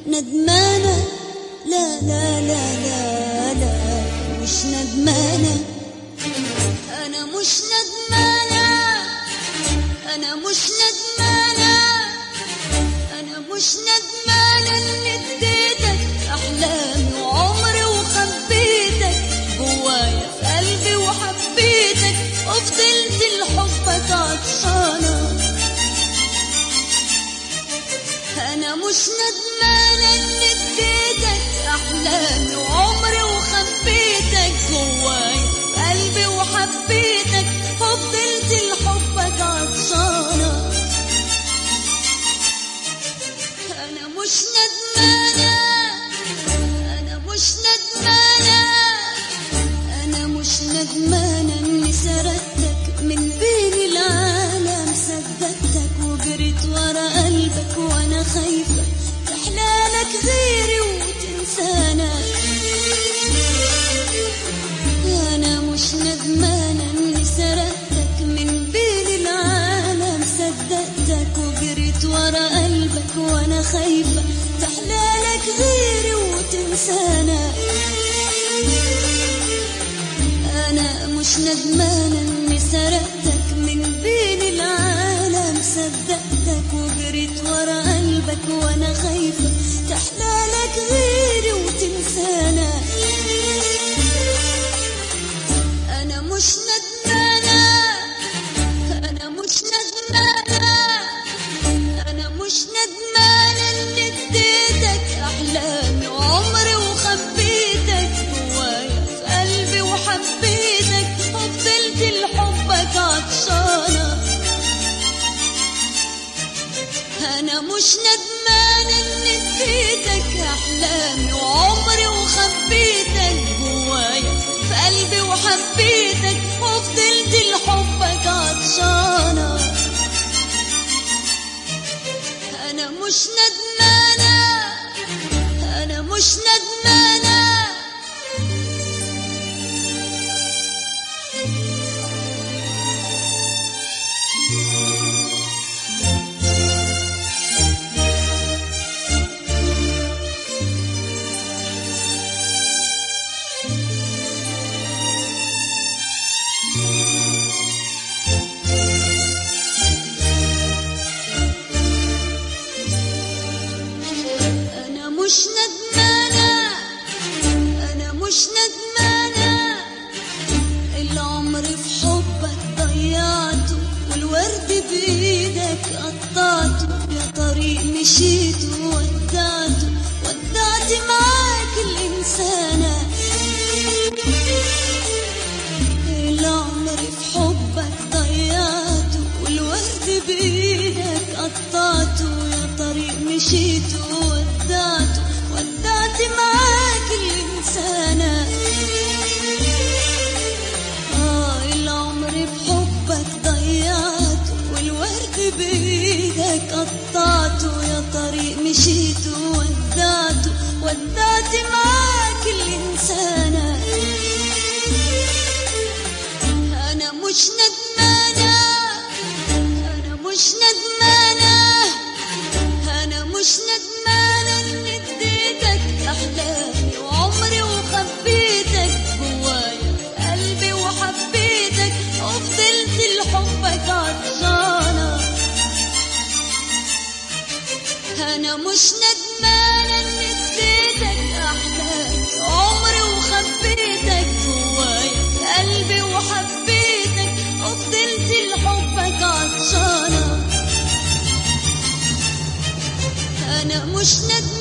ندمانة لا لا لا لا لا مش ندمانة أنا مش ندمانة أنا مش ندمانة أنا مش ندمانة اللي اديتك أحلامي وعمري وخبيتك جوايا في قلبي وحبيتك وفضلت لحبك عطشانة أنا مش ندمانة إني اديتك أحلامي وعمري وخبيتك جوايا في قلبي وحبيتك وفضلت لحبك عطشانة أنا مش ندمانة أنا مش ندمانة أنا مش ندمانة إني سردتك من بين العالم صدقتك وجريت ورا قلبك وأنا خايفة تحلالك غيري وتنسانا أنا مش ندمانة إني سردتك من بين العالم صدقتك وجريت ورا قلبك وأنا خايفة تحلالك غيري وتنسانا أنا مش ندمانة إني سرقتك من بين العالم صدقتك وجريت ورا قلبك وأنا خايفة تحلالك غيري وتنسانا أنا مش ندمانة أنا مش ندمانة أنا مش ندمانة إني اديتك أحلامي وعمري وخبيتك جوايا في قلبي وحبيتك وفضلت لحبك عطشانة أنا مش ندمانة إني اديتك أحلامي وعمري وخبيتك جوايا في قلبي وحبيتك وفضلت لحبك عطشانة أنا مش ندمانة أنا مش ندمانة أنا مش ندمانة أنا مش ندمانة العمر في حبك ضيعته والورد بإيدك قطعته يا طريق مشيت وودعته ودعت معاك الإنسانة العمر في حبك ضيعته والورد بإيدك قطعته يا طريق مشيت وودعته ودعت معاك الإنسانة آه العمر في حبك ضيعته والورد بإيدك قطعته يا طريق مشيت وودعته ودعت معاك الإنسانة أنا مش ندمانة أنا مش ندمانة أنا مش ندمانة إني اديتك أحلامي وعمري وخبيتك جوايا في قلبي وحبيتك وفضلت لحبك عطشانة أنا مش ندمانة إني اديتك أحلامي عمري وخبيتك جوايا في قلبي وحبيتك وفضلت لحبك عطشانة أنا مش ندمانة